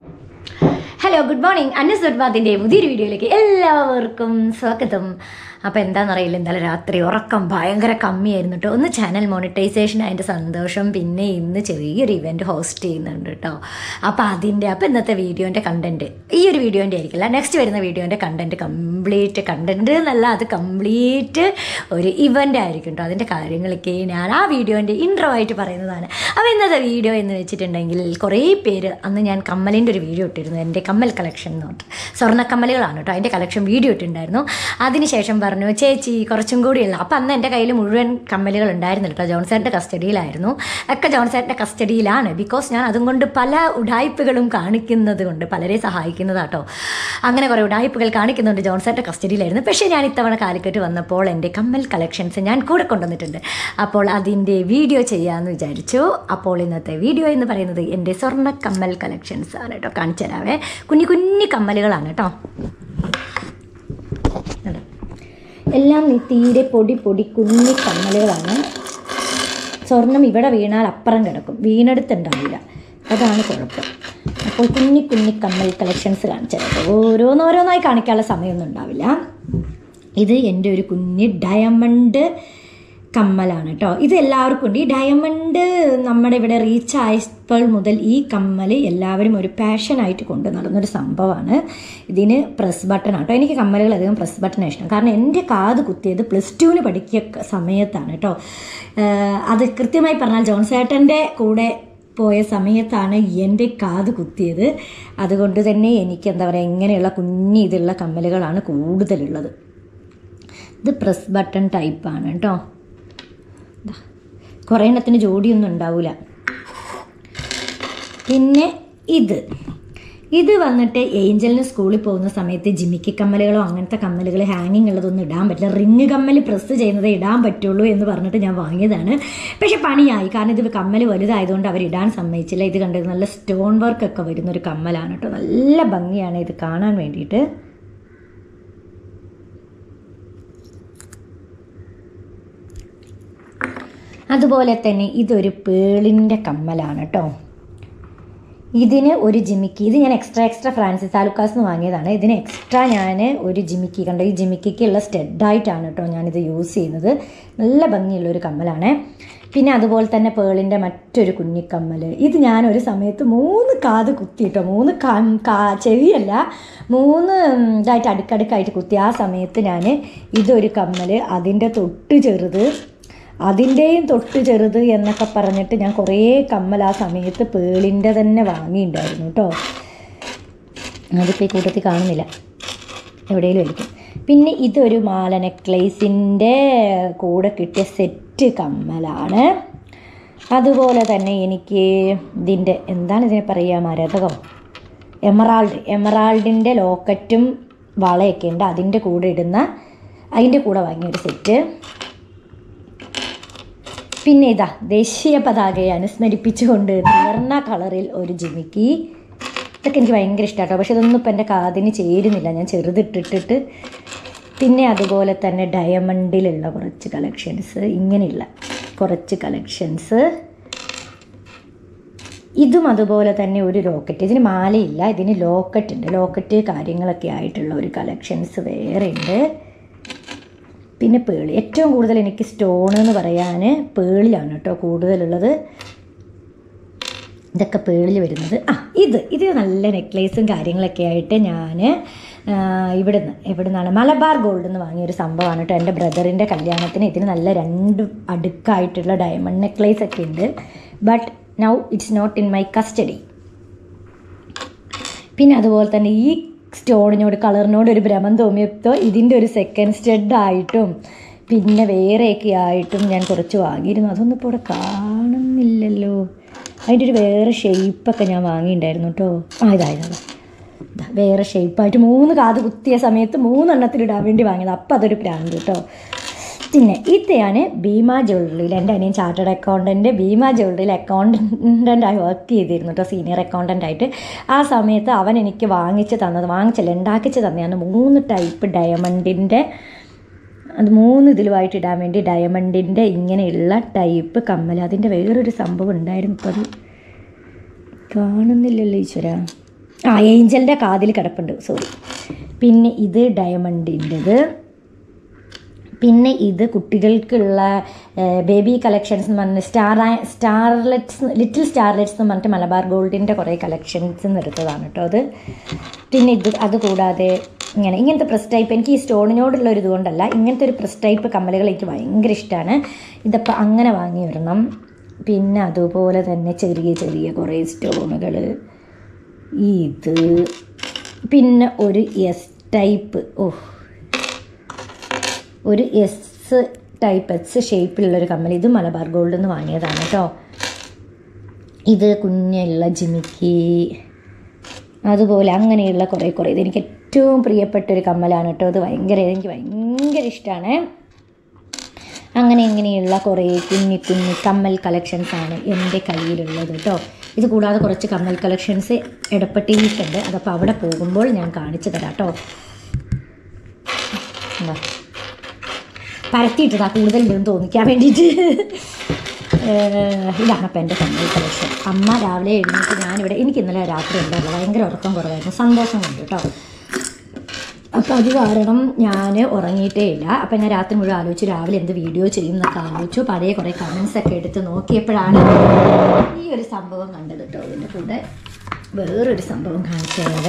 Hello good morning അന്നസ് ദുർബാദിൻ്റെ പുതിയൊരു വീഡിയോയിലേക്ക് എല്ലാവർക്കും സ്വാഗതം അപ്പോൾ എന്താണെന്നറിയില്ല ഇന്നലെ രാത്രി ഉറക്കം ഭയങ്കര കമ്മിയായിരുന്നു കേട്ടോ ഒന്ന് ചാനൽ മോണിറ്റൈസേഷൻ അതിൻ്റെ സന്തോഷം പിന്നെ ഇന്ന് ചെറിയൊരു ഇവൻറ്റ് ഹോസ്റ്റ് ചെയ്യുന്നുണ്ട് കേട്ടോ അപ്പോൾ അതിൻ്റെ അപ്പോൾ ഇന്നത്തെ വീഡിയോൻ്റെ കണ്ടൻറ്റ് ഈ ഒരു വീഡിയോൻ്റെ ആയിരിക്കില്ല നെക്സ്റ്റ് വരുന്ന വീഡിയോൻ്റെ കണ്ടൻറ്റ് കംപ്ലീറ്റ് കണ്ടൻറ്റ് എന്നല്ല അത് കംപ്ലീറ്റ് ഒരു ഇവൻ്റ് ആയിരിക്കും കേട്ടോ അതിൻ്റെ കാര്യങ്ങളൊക്കെ ഞാൻ ആ വീഡിയോൻ്റെ ഇൻട്രോ ആയിട്ട് പറയുന്നതാണ് അപ്പോൾ ഇന്നത്തെ വീഡിയോ എന്ന് വെച്ചിട്ടുണ്ടെങ്കിൽ കുറേ പേര് അന്ന് ഞാൻ കമ്മലിൻ്റെ ഒരു വീഡിയോ ഇട്ടിരുന്നു എൻ്റെ കമ്മൽ കളക്ഷൻ എന്ന് പറഞ്ഞിട്ട് സ്വർണ്ണ കമ്മലുകളാണ് കേട്ടോ അതിൻ്റെ കളക്ഷൻ വീഡിയോ ഇട്ടിട്ടുണ്ടായിരുന്നു അതിനുശേഷം പറഞ്ഞു ചേച്ചി കുറച്ചും കൂടിയുള്ള അപ്പോൾ അന്ന് എൻ്റെ കയ്യിൽ മുഴുവൻ കമ്മലുകൾ ഉണ്ടായിരുന്നില്ല കേട്ടോ ജോൺസേൻ്റെ കസ്റ്റഡിയിലായിരുന്നു ഒക്കെ ജോൺസേൻ്റെ കസ്റ്റഡിയിലാണ് ബിക്കോസ് ഞാൻ അതും കൊണ്ട് പല ഉടായ്പകളും കാണിക്കുന്നത് കൊണ്ട് പലരെ സഹായിക്കുന്നതാട്ടോ അങ്ങനെ കുറേ ഉടായ്പകൾ കാണിക്കുന്നുണ്ട് ജോൺസേൻ്റെ കസ്റ്റഡിയിലായിരുന്നു പക്ഷേ ഞാൻ ഇത്തവണ കാലിക്കറ്റ് വന്നപ്പോൾ എൻ്റെ കമ്മൽ കളക്ഷൻസ് ഞാൻ കൂടെ കൊണ്ടുവന്നിട്ടുണ്ട് അപ്പോൾ അതിൻ്റെ വീഡിയോ ചെയ്യാമെന്ന് വിചാരിച്ചു അപ്പോൾ ഇന്നത്തെ വീഡിയോ എന്ന് പറയുന്നത് എൻ്റെ സ്വർണ്ണ കമ്മൽ കളക്ഷൻസ് ആണ് കേട്ടോ കാണിച്ചു തരാവേ കുഞ്ഞു കുഞ്ഞു കമ്മലുകളാണ് കേട്ടോ കണ്ടോ? എല്ലാം നി- തീരെ പൊടി പൊടി കുഞ്ഞി കമ്മലുകളാണ് സ്വർണം ഇവിടെ വീണാൽ അപ്പുറം കിടക്കും വീണെടുത്തുണ്ടാവില്ല അതാണ് കുഴപ്പം അപ്പോൾ കുഞ്ഞി കുഞ്ഞി കമ്മൽ കളക്ഷൻസ് കാണിച്ചത് ഓരോന്നോരോന്നായി കാണിക്കാനുള്ള സമയമൊന്നും ഉണ്ടാവില്ല ഇത് എൻ്റെ ഒരു കുഞ്ഞ് ഡയമണ്ട് കമ്മലാണ് കേട്ടോ ഇത് എല്ലാവർക്കും ഉണ്ട് ഈ ഡയമണ്ട് നമ്മുടെ ഇവിടെ റീച്ച് ആയപ്പോൾ മുതൽ ഈ കമ്മൽ എല്ലാവരും ഒരു പാഷനായിട്ട് കൊണ്ട് നടന്നൊരു സംഭവമാണ് ഇതിന് പ്രസ് ബട്ടൺ കേട്ടോ എനിക്ക് കമ്മലുകൾ അധികം പ്രസ് ബട്ടൺ ഇഷ്ടം കാരണം എൻ്റെ കാത് കുത്തിയത് പ്ലസ് ടുവിന് പഠിക്കുക സമയത്താണ് കേട്ടോ ആഹ് അത് കൃത്യമായി പറഞ്ഞാൽ ജോൺസേട്ടൻ്റെ കൂടെ പോയ സമയത്താണ് എൻ്റെ കാത് കുത്തിയത് അതുകൊണ്ട് തന്നെ എനിക്ക് എന്താ പറയുക ഇങ്ങനെയുള്ള കുഞ്ഞി ഇതുള്ള കമ്മലുകളാണ് കൂടുതലുള്ളത് ഇത് പ്രസ് ബട്ടൺ ടൈപ്പാണ് കേട്ടോ ദാ, കുറേ എണ്ണത്തിന് ജോഡിയൊന്നും ഉണ്ടാവില്ല പിന്നെ ഇത് ഇത് വന്നിട്ട് ഏഞ്ചലിന് സ്കൂളിൽ പോകുന്ന സമയത്ത് ജിമിക്കി കമ്മലുകളോ അങ്ങനത്തെ കമ്മലുകൾ ഹാങ്ങിങ് ഉള്ളതൊന്നും ഇടാൻ പറ്റില്ല റിങ് കമ്മൽ പ്രസ് ചെയ്യുന്നതേ ഇടാൻ പറ്റുള്ളൂ എന്ന് പറഞ്ഞിട്ട് ഞാൻ വാങ്ങിയതാണ് പക്ഷെ പണിയായി കാരണം ഇത് കമ്മൽ വലുതായതുകൊണ്ട് അവർ ഇടാൻ സമ്മതിച്ചില്ല ഇത് കണ്ടത് നല്ല സ്റ്റോൺ വർക്ക് ഒക്കെ വരുന്ന ഒരു കമ്മലാണ് കേട്ടോ നല്ല ഭംഗിയാണ് ഇത് കാണാൻ വേണ്ടിയിട്ട് അതുപോലെ തന്നെ ഇതൊരു പേളിൻ്റെ കമ്മലാണ് കേട്ടോ ഇതിന് ഒരു ജിമിക്കി ഇത് ഞാൻ എക്സ്ട്രാ എക്സ്ട്രാ ഫ്രാൻസിസ് താലൂക്കാസ് നിന്ന് വാങ്ങിയതാണ് ഇതിന് എക്സ്ട്രാ ഞാൻ ഒരു ജിമിക്കി കണ്ടോ ഈ ജിമിക്കിക്കുള്ള സ്റ്റെഡായിട്ടാണ് കേട്ടോ ഞാനിത് യൂസ് ചെയ്യുന്നത് നല്ല ഭംഗിയുള്ള ഒരു കമ്മലാണ് പിന്നെ അതുപോലെ തന്നെ പേളിൻ്റെ മറ്റൊരു കുഞ്ഞിക്കമ്മൽ ഇത് ഞാൻ ഒരു സമയത്ത് മൂന്ന് കാത് കുത്തി കേട്ടോ മൂന്ന് കാ കാ ചെവിയല്ല മൂന്ന് ഇതായിട്ട് അടുക്കടുക്കായിട്ട് കുത്തി ആ സമയത്ത് ഞാൻ ഇതൊരു കമ്മൽ അതിൻ്റെ തൊട്ട് ചെറുത് അതിൻ്റെയും തൊട്ട് ചെറുത് എന്നൊക്കെ പറഞ്ഞിട്ട് ഞാൻ കുറേ കമ്മൽ ആ സമയത്ത് പേളിൻ്റെ തന്നെ വാങ്ങിയിട്ടുണ്ടായിരുന്നു കേട്ടോ അതിപ്പോൾ ഈ കൂട്ടത്തിൽ കാണുന്നില്ല എവിടെയെങ്കിലും ആയിരിക്കും പിന്നെ ഇതൊരു മാല നെക്ലേസിൻ്റെ കൂടെ കിട്ടിയ സെറ്റ് കമ്മലാണ് അതുപോലെ തന്നെ എനിക്ക് ഇതിൻ്റെ എന്താണ് ഇതിനെ പറയുക മരതകം എമറാൾഡ് എമറാൾഡിൻ്റെ ലോക്കറ്റും വളയൊക്കെ ഉണ്ട് അതിൻ്റെ കൂടെ ഇടുന്ന അതിൻ്റെ കൂടെ വാങ്ങിയ ഒരു സെറ്റ് പിന്നെ ഇതാ ദേശീയ പതാകയെ അനുസ്മരിപ്പിച്ചുകൊണ്ട് നിവർന്ന കളറിൽ ഒരു ജിമിക്കി ഇതൊക്കെ എനിക്ക് ഭയങ്കര ഇഷ്ടമാട്ടോ പക്ഷെ ഇതൊന്നും ഇപ്പം എൻ്റെ കാതിന് ചേരുന്നില്ല ഞാൻ ചെറുതിട്ടിട്ടിട്ട് പിന്നെ അതുപോലെ തന്നെ ഡയമണ്ടിലുള്ള കുറച്ച് കളക്ഷൻസ് ഇങ്ങനെയുള്ള കുറച്ച് കളക്ഷൻസ് ഇതും അതുപോലെ തന്നെ ഒരു ലോക്കറ്റ് ഇതിന് മാലയില്ല ഇതിന് ലോക്കറ്റ് ഉണ്ട് ലോക്കറ്റ് കാര്യങ്ങളൊക്കെ ആയിട്ടുള്ള ഒരു കളക്ഷൻസ് വേറെ ഉണ്ട് പിന്നെ പേളി ഏറ്റവും കൂടുതൽ എനിക്ക് സ്റ്റോൺ എന്ന് പറയാൻ പേളിലാണ് കേട്ടോ കൂടുതലുള്ളത് ഇതൊക്കെ പേളിൽ വരുന്നത് ആ ഇത് ഇത് നല്ല നെക്ലേസും കാര്യങ്ങളൊക്കെ ആയിട്ട് ഞാൻ ഇവിടുന്ന് എവിടുന്നാണ് മലബാർ ഗോൾഡ് എന്ന് വാങ്ങിയൊരു സംഭവമാണ് കേട്ടോ എൻ്റെ ബ്രദറിൻ്റെ കല്യാണത്തിന് ഇതിന് നല്ല രണ്ട് അടുക്കായിട്ടുള്ള ഡയമണ്ട് നെക്ലേസ് ഒക്കെ ഉണ്ട് but now it's not in my custody പിന്നെ അതുപോലെ തന്നെ ഈ സ്റ്റോണിനോട് കളറിനോട് ഒരു ഭ്രമം തോന്നിയപ്പോൾ ഇതിൻ്റെ ഒരു സെക്കൻഡ് സ്റ്റഡ് ആയിട്ടും പിന്നെ വേറെയൊക്കെ ആയിട്ടും ഞാൻ കുറച്ച് വാങ്ങിയിരുന്നു അതൊന്നും ഇപ്പോൾ ഇവിടെ കാണുന്നില്ലല്ലോ അതിൻ്റെ ഒരു വേറെ ഷേപ്പൊക്കെ ഞാൻ വാങ്ങിയിട്ടുണ്ടായിരുന്നു കേട്ടോ ആ ഇതാ ഇതാ ഇതാ. ഇതാ വേറെ ഷേപ്പായിട്ട് മൂന്ന് കാത് കുത്തിയ സമയത്ത് മൂന്നെണ്ണത്തിലിടാൻ വേണ്ടി വാങ്ങിയത് അപ്പം അതൊരു പ്രാന്ത് കേട്ടോ പിന്നെ ഇതാണ് ഭീമ ജ്വല്ലറിയിൽ എൻ്റെ അനിയൻ ചാർട്ടേഡ് അക്കൗണ്ടൻറ്റ് ഭീമ ജ്വല്ലറിയിൽ അക്കൗണ്ടൻ്റായി വർക്ക് ചെയ്തിരുന്നു കേട്ടോ സീനിയർ അക്കൗണ്ടൻ്റ് ആയിട്ട് ആ സമയത്ത് അവൻ എനിക്ക് വാങ്ങിച്ച് തന്നത് വാങ്ങിച്ചല്ല ഉണ്ടാക്കിച്ച് തന്നെയാണ് മൂന്ന് ടൈപ്പ് ഡയമണ്ടിൻ്റെ അത് മൂന്ന് ഇതിലുമായിട്ട് ഇടാൻ വേണ്ടി ഡയമണ്ടിൻ്റെ ഇങ്ങനെയുള്ള ടൈപ്പ് കമ്മൽ അതിൻ്റെ വേറൊരു സംഭവം ഉണ്ടായിരുന്നു ഇപ്പോൾ അത് കാണുന്നില്ലല്ലോ ഈശ്വര ആ ഏഞ്ചലിൻ്റെ കാതിൽ കിടപ്പുണ്ട് സോറി പിന്നെ ഇത് ഡയമണ്ടിൻ്റെത് പിന്നെ ഇത് കുട്ടികൾക്കുള്ള ബേബി കളക്ഷൻസ് എന്ന് പറഞ്ഞ് സ്റ്റാർ സ്റ്റാർലെറ്റ്സ് ലിറ്റിൽ സ്റ്റാർലെറ്റ്സ് എന്ന് പറഞ്ഞിട്ട് മലബാർ ഗോൾഡിൻ്റെ കുറേ കളക്ഷൻസ് എടുത്തതാണ് കേട്ടോ അത് പിന്നെ ഇത് അത് കൂടാതെ ഇങ്ങനെ ഇങ്ങനത്തെ പ്രസ് ടൈപ്പ് എനിക്ക് ഈ സ്റ്റോണിനോടുള്ള ഒരു ഇതുകൊണ്ടല്ല ഇങ്ങനത്തെ ഒരു പ്രസ് ടൈപ്പ് കമ്മലുകൾ എനിക്ക് ഭയങ്കര ഇഷ്ടമാണ് ഇതപ്പോൾ അങ്ങനെ വാങ്ങി വരണം പിന്നെ അതുപോലെ തന്നെ ചെറിയ ചെറിയ കുറേ സ്റ്റോണുകൾ ഇത് പിന്നെ ഒരു എസ് ടൈപ്പ് ഓഹ് ഒരു എസ് ടൈപ്പ് എസ് ഷേപ്പിലുള്ള ഒരു കമ്മൽ ഇത് മലബാർ ഗോൾഡിൽ നിന്ന് വാങ്ങിയതാണ് കേട്ടോ ഇത് കുഞ്ഞുള്ള ജിമിക്കി അതുപോലെ അങ്ങനെയുള്ള കുറേ കുറേ ഇതെനിക്ക് ഏറ്റവും പ്രിയപ്പെട്ട ഒരു കമ്മലാണ് കേട്ടോ ഇത് ഭയങ്കര എനിക്ക് ഭയങ്കര ഇഷ്ടമാണ് അങ്ങനെ ഇങ്ങനെയുള്ള കുറേ കുഞ്ഞി കുഞ്ഞി കമ്മൽ കളക്ഷൻസ് ആണ് എൻ്റെ കയ്യിലുള്ളത് കേട്ടോ ഇത് കൂടാതെ കുറച്ച് കമ്മൽ കളക്ഷൻസ് എടപ്പട്ടിയിട്ടുണ്ട് അതപ്പോൾ അവിടെ പോകുമ്പോൾ ഞാൻ കാണിച്ചു തരാം കേട്ടോ എന്താ പരത്തിയിട്ടതാ കൂടുതൽ ഉണ്ടെന്ന് തോന്നിക്കാൻ വേണ്ടിയിട്ട് ഏഹ് ഇതാണ് അപ്പം എൻ്റെ കമ്മൽ കളക്ഷൻ അമ്മ രാവിലെ എഴുന്നേറ്റ് ഞാനിവിടെ എനിക്ക് ഇന്നലെ രാത്രി ഉണ്ടായിരുന്നു ഭയങ്കര ഉറക്കം കുറവായിരുന്നു സന്തോഷം കൊണ്ട് കേട്ടോ അപ്പോൾ അത് കാരണം ഞാൻ ഉറങ്ങിയിട്ടേ ഇല്ല അപ്പം ഞാൻ രാത്രി മുഴുവൻ ആലോചിച്ചു രാവിലെ എന്ത് വീഡിയോ ചെയ്യും എന്നൊക്കെ ആലോചിച്ചു പഴയ കുറേ കമൻസ് ഒക്കെ എടുത്ത് നോക്കിയപ്പോഴാണ് ഈ ഒരു സംഭവം കണ്ടത് കേട്ടോ ഇതിൻ്റെ കൂടെ വേറൊരു സംഭവം കാണിച്ചു തരാവേ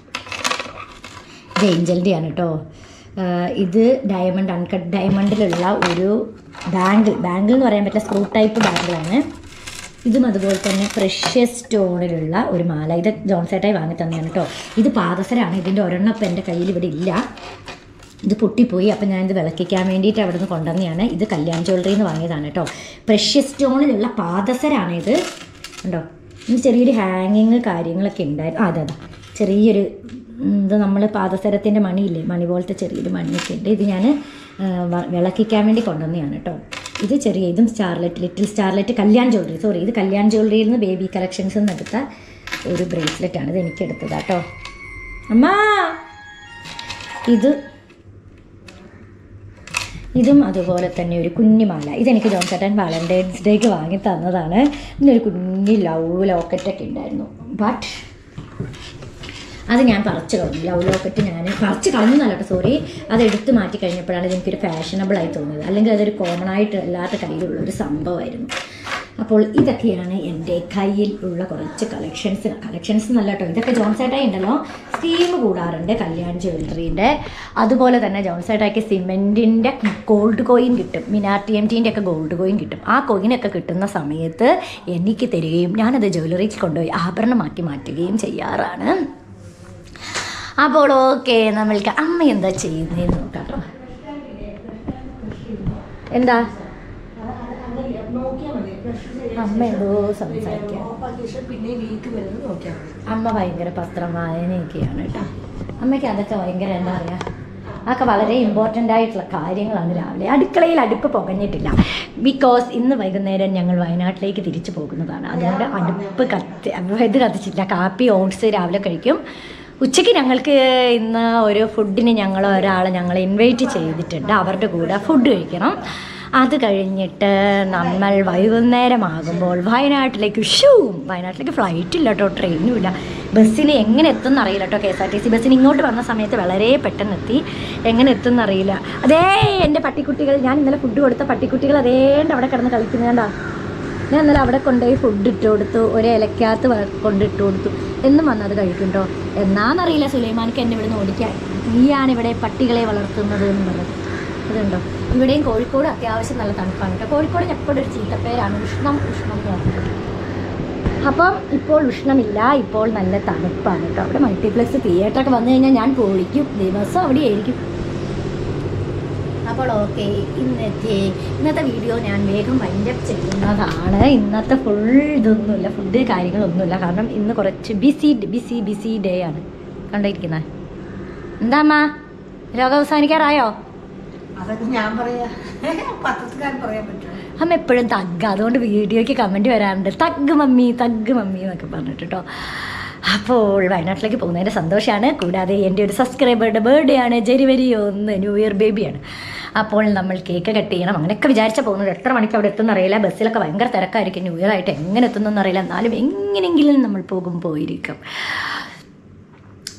ഇത് ഏഞ്ചലിൻ്റെയാണ് കേട്ടോ ആഹ് ഇത് ഡയമണ്ട് അൺകട്ട് ഡയമണ്ടിലുള്ള ഒരു ബാങ്കിൾ ബാങ്കിൾ എന്ന് പറയാൻ പറ്റില്ല സ്ക്രൂ ടൈപ്പ് ബാങ്കിളാണ് ഇതും അതുപോലെ തന്നെ പ്രഷ്യസ് സ്റ്റോണിലുള്ള ഒരു മാല ഇത് ജോൺസേട്ടായി വാങ്ങി തന്നെയാണ് കേട്ടോ ഇത് പാദസരാണ് ഇതിൻ്റെ ഒരെണ്ണം ഇപ്പം എൻ്റെ കയ്യിൽ ഇവിടെ ഇല്ല ഇത് പൊട്ടിപ്പോയി അപ്പം ഞാനിത് വിളക്കിക്കാൻ വേണ്ടിയിട്ട് അവിടെ നിന്ന് കൊണ്ടുവന്നെയാണ് ഇത് കല്യാൺ ജ്വല്ലറിയിൽ നിന്ന് വാങ്ങിയതാണ് കേട്ടോ പ്രഷ്യസ് സ്റ്റോണിലുള്ള പാദസരാണ് ഇത് ഉണ്ടോ ഇത് ചെറിയൊരു ഹാങ്ങിങ് കാര്യങ്ങളൊക്കെ ഉണ്ടായിരുന്നു ആ, അതെ അതെ ചെറിയൊരു ഉം, ഇത് നമ്മൾ പാദസരത്തിൻ്റെ മണിയില്ലേ മണി പോലത്തെ ചെറിയൊരു മണിയൊക്കെ ഉണ്ട് ഇത് ഞാൻ വിളക്കിക്കാൻ വേണ്ടി കൊണ്ടുവന്നതാണ് കേട്ടോ ഇത് ചെറിയ ഇതും starlet little starlet Kalyan jewellery sorry ഇത് കല്യാൺ ജ്വല്ലറിയിൽ നിന്ന് ബേബി കളക്ഷൻസ് നിന്ന് എടുത്ത ഒരു ബ്രേസ്ലെറ്റ് ആണ് ഇത് എനിക്ക് എടുത്തതാ കേട്ടോ അമ്മ ഇത് ഇതും അതുപോലെ തന്നെ ഒരു കുഞ്ഞുമാല ഇതെനിക്ക് ജോൺ ചേട്ടൻ വാലൻറ്റൈൻസ് ഡേക്ക് വാങ്ങി തന്നതാണ് ഇതിനൊരു കുഞ്ഞു ലവ് ലോക്കറ്റൊക്കെ ഉണ്ടായിരുന്നു ബട്ട് അത് ഞാൻ പറിച്ച് കളഞ്ഞു ലവ് ലോക്കറ്റ് ഞാൻ പറിച്ച് കളഞ്ഞതല്ല കേട്ടോ സോറി അത് എടുത്ത് മാറ്റി കഴിഞ്ഞപ്പോഴാണ് ഇതെനിക്കൊരു ഫാഷനബിൾ ആയി തോന്നിയത് അല്ലെങ്കിൽ അതൊരു കോമൺ ആയിട്ട് എല്ലാവരുടെ കയ്യിലുള്ള ഒരു സംഭവമായിരുന്നു അപ്പോൾ ഇതൊക്കെയാണ് എൻ്റെ കയ്യിൽ ഉള്ള കുറച്ച് കളക്ഷൻസ് കളക്ഷൻസ് എന്നല്ല കേട്ടോ ഇതൊക്കെ ജോൺസേട്ടായി ഉണ്ടല്ലോ സ്റ്റീം കൂടാറുണ്ട് കല്യാൺ ജ്വല്ലറീൻ്റെ അതുപോലെ തന്നെ ജോൺസേട്ടായിക്ക് സിമെൻറ്റിൻ്റെ ഗോൾഡ് കോയിൻ കിട്ടും മിനാർ ടി എം ടീൻ്റെ ഒക്കെ ഗോൾഡ് കോയിൻ കിട്ടും ആ കോയിനൊക്കെ കിട്ടുന്ന സമയത്ത് എനിക്ക് തരികയും ഞാനത് ജ്വല്ലറിക്ക് കൊണ്ടുപോയി ആഭരണമാക്കി മാറ്റുകയും ചെയ്യാറാണ് അപ്പോൾ ഓക്കെ നമ്മൾക്ക് അമ്മ എന്താ ചെയ്യുന്നതെന്ന് നോക്കാം കേട്ടോ എന്താ അമ്മ എന്തോ സംസാരിക്കാം പിന്നെ വീക്ക് വരുന്നത് നോക്കിയാൽ മതി അമ്മ ഭയങ്കര പത്രം വായനയൊക്കെയാണ് കേട്ടോ അമ്മയ്ക്ക് അതൊക്കെ ഭയങ്കര എന്താ പറയുക അതൊക്കെ വളരെ ഇമ്പോർട്ടൻ്റ് ആയിട്ടുള്ള കാര്യങ്ങളാണ് രാവിലെ അടുക്കളയിൽ അടുപ്പ് പുകഞ്ഞിട്ടില്ല ബിക്കോസ് ഇന്ന് വൈകുന്നേരം ഞങ്ങൾ വയനാട്ടിലേക്ക് തിരിച്ചു പോകുന്നതാണ് അതുകൊണ്ട് അടുപ്പ് കത്തി ഇത് കത്തിച്ചില്ല കാപ്പി ഓട്സ് രാവിലെ കഴിക്കും ഉച്ചയ്ക്ക് ഞങ്ങൾക്ക് ഇന്ന് ഒരു ഫുഡിന് ഞങ്ങൾ ഒരാളെ ഞങ്ങൾ ഇൻവൈറ്റ് ചെയ്തിട്ടുണ്ട് അവരുടെ കൂടെ ഫുഡ് കഴിക്കണം അത് കഴിഞ്ഞിട്ട് നമ്മൾ വൈകുന്നേരമാകുമ്പോൾ വയനാട്ടിലേക്ക് ഷൂവും വയനാട്ടിലേക്ക് ഫ്ലൈറ്റ് ഇല്ല കേട്ടോ ട്രെയിനും ഇല്ല ബസ്സിന് എങ്ങനെ എത്തുമെന്ന് അറിയില്ല കേട്ടോ K S R T C ബസ്സിന് ഇങ്ങോട്ട് വന്ന സമയത്ത് വളരെ പെട്ടെന്ന് എത്തി എങ്ങനെ എത്തുമെന്ന് അറിയില്ല അതേ എൻ്റെ പട്ടിക്കുട്ടികൾ ഞാൻ ഇന്നലെ ഫുഡ് കൊടുത്ത പട്ടിക്കുട്ടികൾ അതേണ്ട് അവിടെ കിടന്ന് കളിക്കുന്നതാണ്ടാ ഞാൻ ഇന്നലെ അവിടെ കൊണ്ടുപോയി ഫുഡ് ഇട്ട് കൊടുത്തു ഒരു ഇലക്കകത്ത് വ- കൊണ്ടിട്ട് കൊടുത്തു എന്നും വന്നത് കഴിക്കും കേട്ടോ എന്നാന്നറിയില്ല സുലൈമാനിക്ക് എന്നെ ഇവിടുന്ന് ഓടിക്കാൻ നീയാണ് ഇവിടെ പട്ടികളെ വളർത്തുന്നത് എന്ന് പറഞ്ഞത് അതുണ്ടോ ഇവിടെയും കോഴിക്കോട് അത്യാവശ്യം നല്ല തണുപ്പാണ് കേട്ടോ കോഴിക്കോട് എപ്പോഴും ഒരു ചീത്തപ്പേരാണ് ഉഷ്ണം ഉഷ്ണം എന്ന് പറഞ്ഞത് അപ്പം ഇപ്പോൾ ഉഷ്ണമില്ല ഇപ്പോൾ നല്ല തണുപ്പാണ് കേട്ടോ അവിടെ മൾട്ടിപ്ലക്സ് തിയേറ്ററൊക്കെ വന്നു കഴിഞ്ഞാൽ ഞാൻ പൊളിക്കും ദിവസം അവിടെ ആയിരിക്കും അപ്പോൾ ഓക്കെ ഇന്നത്തെ ഇന്നത്തെ വീഡിയോ ഞാൻ വേഗം വൈൻഡപ്പ് ചെയ്യുന്നതാണ് ഇന്നത്തെ ഫുൾ ഇതൊന്നുമില്ല ഫുഡ് കാര്യങ്ങളൊന്നുമില്ല കാരണം ഇന്ന് കുറച്ച് ബിസി ബിസി ബിസി ഡേ ആണ് കണ്ടിരിക്കുന്നത് എന്താ അമ്മ ലോകം അവസാനിക്കാറായോ അതൊക്കെ ഞാൻ പറയാ പത്രത്തുകാരൻ പറയാൻ പറ്റുമോ അമ്മ എപ്പോഴും തഗ് അതുകൊണ്ട് വീഡിയോയ്ക്ക് കമൻറ്റ് വരാറുണ്ട് തഗ് മമ്മി തഗ് മമ്മി എന്നൊക്കെ പറഞ്ഞിട്ട് കേട്ടോ അപ്പോൾ വയനാട്ടിലേക്ക് പോകുന്നതിൻ്റെ സന്തോഷമാണ് കൂടാതെ എൻ്റെ ഒരു സബ്സ്ക്രൈബറുടെ ബർത്ത്ഡേ ആണ് ജനുവരി ഒന്ന് ന്യൂ ഇയർ ബേബിയാണ് അപ്പോൾ നമ്മൾ കേക്ക് കട്ട് ചെയ്യണം അങ്ങനെയൊക്കെ വിചാരിച്ച പോകുന്നത് എത്ര മണിക്ക് അവിടെ എത്തുന്ന അറിയില്ല ബസ്സിലൊക്കെ ഭയങ്കര തിരക്കായിരിക്കും ന്യൂ ഇയർ ആയിട്ട് എങ്ങനെ എത്തുന്നൊന്നും അറിയില്ല എന്നാലും എങ്ങനെയെങ്കിലും നമ്മൾ പോകും പോയിരിക്കും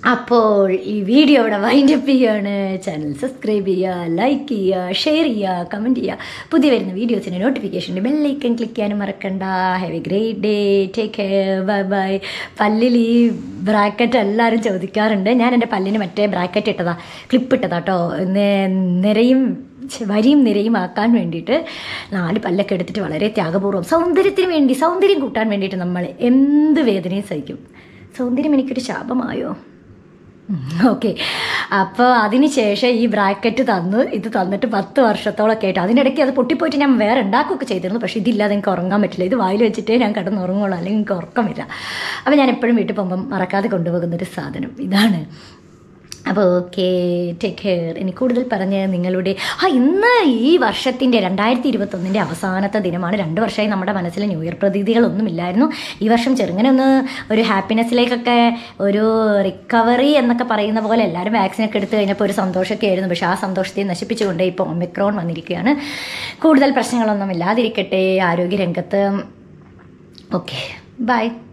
അപ്പോൾ ഈ വീഡിയോ ഇവിടെ വൈൻഡപ്പ് ചെയ്യാണ് ചാനൽ സബ്സ്ക്രൈബ് ചെയ്യുക ലൈക്ക് ചെയ്യുക ഷെയർ ചെയ്യുക കമൻറ്റ് ചെയ്യുക പുതിയ വരുന്ന വീഡിയോസിൻ്റെ നോട്ടിഫിക്കേഷൻ ബെല്ലൈക്കൻ ക്ലിക്ക് ചെയ്യാനും മറക്കണ്ട have a great day take care bye bye പല്ലിൽ ഈ ബ്രാക്കറ്റ് എല്ലാവരും ചോദിക്കാറുണ്ട് ഞാൻ എൻ്റെ പല്ലിന് മറ്റേ ബ്രാക്കറ്റ് ഇട്ടതാ ക്ലിപ്പ് ഇട്ടതാ കേട്ടോ നിരയും ഛെ, വരിയും നിരയും ആക്കാൻ വേണ്ടിയിട്ട് നാല് പല്ലൊക്കെ എടുത്തിട്ട് വളരെ ത്യാഗപൂർവ്വം സൗന്ദര്യത്തിന് വേണ്ടി സൗന്ദര്യം കൂട്ടാൻ വേണ്ടിയിട്ട് നമ്മൾ എന്ത് വേദനയും സഹിക്കും സൗന്ദര്യം എനിക്കൊരു ശാപമായോ ഓക്കെ അപ്പോൾ അതിന് ശേഷം ഈ ബ്രാക്കറ്റ് തന്നു ഇത് തന്നിട്ട് പത്ത് വർഷത്തോളമൊക്കെ ആയിട്ട് അതിനിടയ്ക്ക് അത് പൊട്ടിപ്പോയിട്ട് ഞാൻ വേറെ ഉണ്ടാക്കുകയൊക്കെ ചെയ്തിരുന്നു പക്ഷേ ഇതില്ലാതെ എനിക്ക് ഉറങ്ങാൻ പറ്റില്ല ഇത് വായിൽ വെച്ചിട്ടേ ഞാൻ കിടന്ന് ഉറങ്ങുള്ളൂ അല്ലെങ്കിൽ എനിക്ക് ഉറക്കം വരില്ല അപ്പോൾ ഞാൻ എപ്പോഴും വീട്ടിൽ പോകുമ്പം മറക്കാതെ കൊണ്ടുപോകുന്നൊരു സാധനം ഇതാണ് അപ്പോൾ ഓക്കെ ടേക്ക് കെയർ ഇനി കൂടുതൽ പറഞ്ഞ് നിങ്ങളുടെ ആ ഇന്ന് ഈ വർഷത്തിൻ്റെ രണ്ടായിരത്തി ഇരുപത്തൊന്നിൻ്റെ അവസാനത്തെ ദിനമാണ് രണ്ട് വർഷമായി നമ്മുടെ മനസ്സിൽ ന്യൂ ഇയർ പ്രതീതികളൊന്നുമില്ലായിരുന്നു ഈ വർഷം ചെറുങ്ങനെ ഒന്ന് ഒരു ഹാപ്പിനെസ്സിലേക്കൊക്കെ ഒരു റിക്കവറി എന്നൊക്കെ പറയുന്ന പോലെ എല്ലാവരും വാക്സിനൊക്കെ എടുത്തു കഴിഞ്ഞപ്പോൾ ഒരു സന്തോഷമൊക്കെ ആയിരുന്നു പക്ഷേ ആ സന്തോഷത്തെ നശിപ്പിച്ചുകൊണ്ട് ഇപ്പോൾ ഒമിക്രോൺ വന്നിരിക്കുകയാണ് കൂടുതൽ പ്രശ്നങ്ങളൊന്നും ഇല്ലാതിരിക്കട്ടെ ആരോഗ്യരംഗത്ത് ഓക്കെ ബൈ